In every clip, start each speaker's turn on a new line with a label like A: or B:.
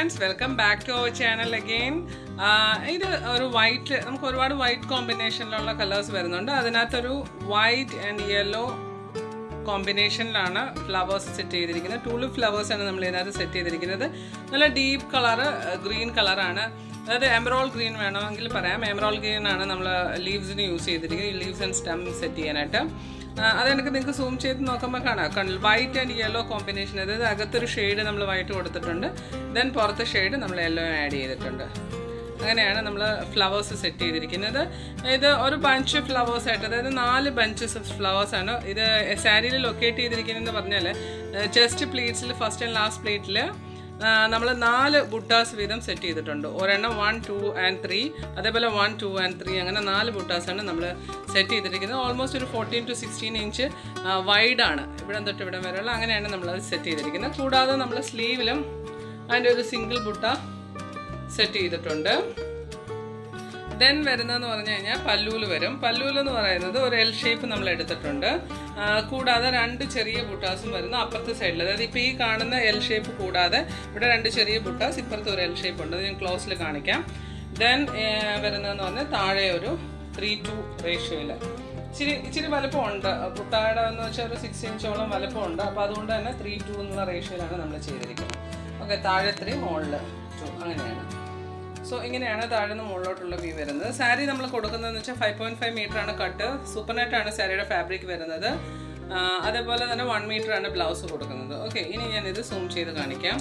A: friends welcome back to our channel again ഇത് ഒരു white നമുക്ക് ഒരുപാട് വൈറ്റ് കോമ്പിനേഷനിലുള്ള കളേഴ്സ് വരുന്നുണ്ട് അതിനകത്തൊരു വൈറ്റ് ആൻഡ് യെല്ലോ കോമ്പിനേഷനിലാണ് ഫ്ലവേഴ്സ് സെറ്റ് ചെയ്തിരിക്കുന്നത് ടൂലിപ്പ് ഫ്ലവേഴ്സാണ് നമ്മൾ ഇതിനകത്ത് സെറ്റ് ചെയ്തിരിക്കുന്നത് നല്ല ഡീപ്പ് കളറ് ഗ്രീൻ കളറാണ് അതായത് എമറോൾ ഗ്രീൻ വേണമെങ്കിൽ പറയാം എമറോൾ ഗ്രീൻ ആണ് നമ്മൾ ലീവ്സിന് യൂസ് ചെയ്തിരിക്കുന്നത് ലീവ്സ് ആൻഡ് സ്റ്റം സെറ്റ് ചെയ്യാനായിട്ട് ആ, അത് എനിക്ക് നിങ്ങൾക്ക് സൂം ചെയ്ത് നോക്കുമ്പോൾ കാണാം കണ്ടില്ല വൈറ്റ് ആൻഡ് യെല്ലോ കോമ്പിനേഷൻ അതായത് അകത്തൊരു ഷെയ്ഡ് നമ്മൾ വൈറ്റ് കൊടുത്തിട്ടുണ്ട് ദെൻ പുറത്തെ ഷെയ്ഡ് നമ്മൾ യെല്ലോ ആഡ് ചെയ്തിട്ടുണ്ട് അങ്ങനെയാണ് നമ്മൾ ഫ്ലവേഴ്സ് സെറ്റ് ചെയ്തിരിക്കുന്നത് ഇത് ഒരു ബഞ്ച് ഫ്ലവേഴ്സ് ആയിട്ട് അതായത് നാല് ബഞ്ചസ് ഓഫ് ഫ്ലവേഴ്സ് ആണ് ഇത് സാരിയിൽ ലൊക്കേറ്റ് ചെയ്തിരിക്കുന്നതെന്ന് പറഞ്ഞാൽ ചെസ്റ്റ് പ്ലീറ്റ്സിൽ ഫസ്റ്റ് ആൻഡ് ലാസ്റ്റ് പ്ലേറ്റിൽ നമ്മൾ നാല് ബുട്ടാസ് വീതം സെറ്റ് ചെയ്തിട്ടുണ്ട് ഒരെണ്ണം വൺ ടു ആൻഡ് ത്രീ അതേപോലെ വൺ ടു ആൻഡ് ത്രീ അങ്ങനെ നാല് ബുട്ടാസാണ് നമ്മൾ സെറ്റ് ചെയ്തിരിക്കുന്നത് ഓൾമോസ്റ്റ് ഒരു ഫോർട്ടീൻ ടു സിക്സ്റ്റീൻ ഇഞ്ച് വൈഡാണ് ഇവിടെ തൊട്ട് ഇവിടെ വരെയുള്ള അങ്ങനെയാണ് നമ്മളത് സെറ്റ് ചെയ്തിരിക്കുന്നത് കൂടാതെ നമ്മൾ സ്ലീവിലും അതിൻ്റെ ഒരു സിംഗിൾ ബുട്ട സെറ്റ് ചെയ്തിട്ടുണ്ട് ദെൻ വരുന്നതെന്ന് പറഞ്ഞു കഴിഞ്ഞാൽ പല്ലൂല് വരും പല്ലൂല് എന്ന് പറയുന്നത് ഒരു എൽ ഷേപ്പ് നമ്മൾ എടുത്തിട്ടുണ്ട് ആ, കൂടാതെ രണ്ട് ചെറിയ ബുട്ടാസും വരുന്നു അപ്പുറത്തെ സൈഡിൽ അതായത് ഇപ്പോൾ ഈ കാണുന്ന എൽ ഷേപ്പ് കൂടാതെ ഇവിടെ രണ്ട് ചെറിയ ബുട്ടാസ് ഇപ്പുറത്ത് ഒരു എൽ ഷേപ്പ് ഉണ്ട് അത് ഞാൻ ക്ലോസിൽ കാണിക്കാം ദെൻ വരുന്നതെന്ന് പറഞ്ഞാൽ താഴെ ഒരു ത്രീ ടു റേഷ്യോയിൽ ഇച്ചിരി ഇച്ചിരി വലുപ്പമുണ്ട് ബുട്ടായുടെ എന്ന് വെച്ചാൽ ഒരു സിക്സ് ഇഞ്ചോളം വലുപ്പമുണ്ട് അപ്പോൾ അതുകൊണ്ട് തന്നെ ത്രീ ടു എന്നുള്ള റേഷ്യോയിലാണ് നമ്മൾ ചെയ്തിരിക്കുന്നത് ഓക്കെ താഴെ ത്രീ മുകളിൽ ടു അങ്ങനെയാണ് സോ ഇങ്ങനെയാണ് താഴെ നിന്ന് മുകളിലോട്ടുള്ള വ്യൂ വരുന്നത് സാരി നമ്മൾ കൊടുക്കുന്നതെന്ന് വെച്ചാൽ ഫൈവ് പോയിന്റ് ഫൈവ് മീറ്റർ ആണ് കട്ട് സൂപ്പർ നെറ്റ് ആണ് സാരിയുടെ ഫാബ്രിക് വരുന്നത് ആ, അതേപോലെ തന്നെ വൺ മീറ്റർ ആണ് ബ്ലൗസ് കൊടുക്കുന്നത് ഓക്കെ ഇനി ഞാൻ ഇത് സൂം ചെയ്ത് കാണിക്കാം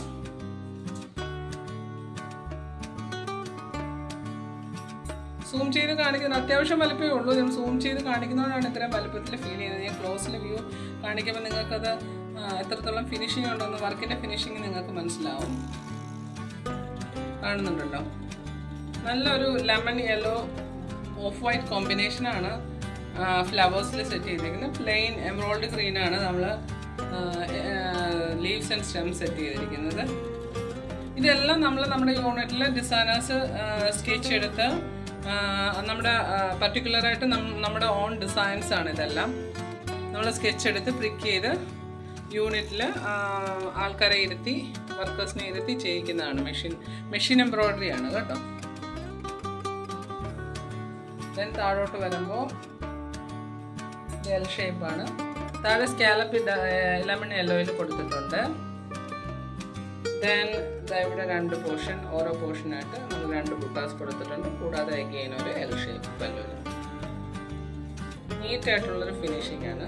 A: സൂം ചെയ്ത് കാണിക്കുന്ന അത്യാവശ്യം വലുപ്പമേ ഉള്ളൂ ഞാൻ സൂം ചെയ്ത് കാണിക്കുന്നതുകൊണ്ടാണ് ഇത്രയും വലുപ്പത്തിൽ ഫീൽ ചെയ്യുന്നത് ഞാൻ ക്ലോസിൽ വ്യൂ കാണിക്കുമ്പോൾ നിങ്ങൾക്കത് ആ, എത്രത്തോളം ഫിനിഷിംഗ് ഉണ്ടെന്ന് വർക്കിൻ്റെ ഫിനിഷിംഗ് നിങ്ങൾക്ക് മനസ്സിലാവും കാണുന്നുണ്ടല്ലോ നല്ലൊരു ലെമൺ യെല്ലോ ഓഫ് വൈറ്റ് കോമ്പിനേഷനാണ് ഫ്ലവേഴ്സിൽ സെറ്റ് ചെയ്തിരിക്കുന്നത് പ്ലെയിൻ എംബ്രോയിഡ് ഗ്രീൻ ആണ് നമ്മൾ ലീവ്സ് ആൻഡ് സ്റ്റെം സെറ്റ് ചെയ്തിരിക്കുന്നത് ഇതെല്ലാം നമ്മൾ നമ്മുടെ യൂണിറ്റിൽ ഡിസൈനേഴ്സ് സ്കെച്ച് എടുത്ത് ആ, നമ്മുടെ പർട്ടിക്കുലറായിട്ട് നമ്മുടെ ഓൺ ഡിസൈൻസ് ആണ് ഇതെല്ലാം നമ്മൾ സ്കെച്ച് എടുത്ത് പ്രിക്ക് ചെയ്ത് യൂണിറ്റിൽ ആൾക്കാരെ ഇരുത്തി വർക്കേഴ്സിനെ ഇരുത്തി ചെയ്യിക്കുന്നതാണ് മെഷീൻ മെഷീൻ എംബ്രോയിഡറി ആണ് കേട്ടോ ദെൻ താഴോട്ട് വരുമ്പോൾ എൽ ഷേപ്പാണ് താഴെ സ്കാലപ്പ് ലെമൺ യെല്ലോയിൽ കൊടുത്തിട്ടുണ്ട് ദെൻ ഇവിടെ രണ്ട് പോർഷൻ ഓരോ പോർഷനായിട്ട് നമ്മൾ രണ്ട് ബുട്ടാസ് കൊടുത്തിട്ടുണ്ട് കൂടാതെ അഗെയിൻ ഒരു എൽ ഷേപ്പ് പല്ലൂര് നീറ്റായിട്ടുള്ളൊരു ഫിനിഷിംഗ് ആണ്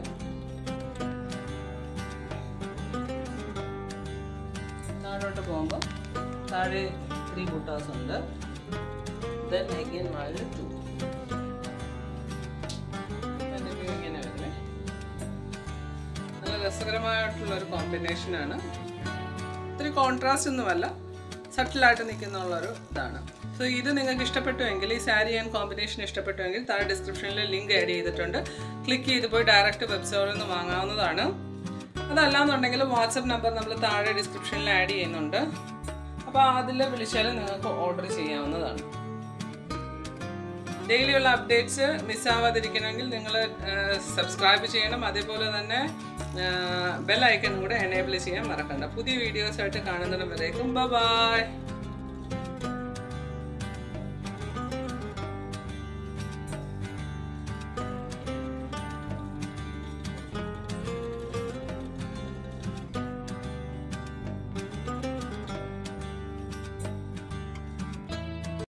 A: താഴോട്ട് പോകുമ്പോൾ താഴെ ത്രീ ബുട്ടാസ് ഉണ്ട് ദെൻ അഗെയിൻ മുകളിൽ ടു ഇങ്ങനെ വരുന്നത് നല്ല രസകരമായിട്ടുള്ള ഒരു കോമ്പിനേഷനാണ് ഇത്തിരി കോൺട്രാസ്റ്റ് ഒന്നുമല്ല സട്ടിലായിട്ട് നിൽക്കുന്നുള്ളൊരു ഇതാണ് സോ ഇത് നിങ്ങൾക്ക് ഇഷ്ടപ്പെട്ടുവെങ്കിൽ ഈ സാരി ആൻഡ് കോമ്പിനേഷൻ ഇഷ്ടപ്പെട്ടുവെങ്കിൽ താഴെ ഡിസ്ക്രിപ്ഷനിൽ ലിങ്ക് ആഡ് ചെയ്തിട്ടുണ്ട് ക്ലിക്ക് ചെയ്ത് പോയി ഡയറക്റ്റ് വെബ് സ്റ്റോറിൽ നിന്ന് വാങ്ങാവുന്നതാണ് അതല്ലാന്നുണ്ടെങ്കിൽ വാട്സപ്പ് നമ്പർ നമ്മൾ താഴെ ഡിസ്ക്രിപ്ഷനിൽ ആഡ് ചെയ്യുന്നുണ്ട് അപ്പോൾ അതിൽ വിളിച്ചാൽ നിങ്ങൾക്ക് ഓർഡർ ചെയ്യാവുന്നതാണ് ഡെയിലിയുള്ള അപ്ഡേറ്റ്സ് മിസ്സാവാതിരിക്കണമെങ്കിൽ നിങ്ങൾ സബ്സ്ക്രൈബ് ചെയ്യണം അതേപോലെ തന്നെ ബെൽ ഐക്കൺ കൂടെ എനേബിൾ ചെയ്യാൻ മറക്കണ്ട പുതിയ വീഡിയോസ് ആയിട്ട് കാണുന്നിടം വരേക്കും ബൈ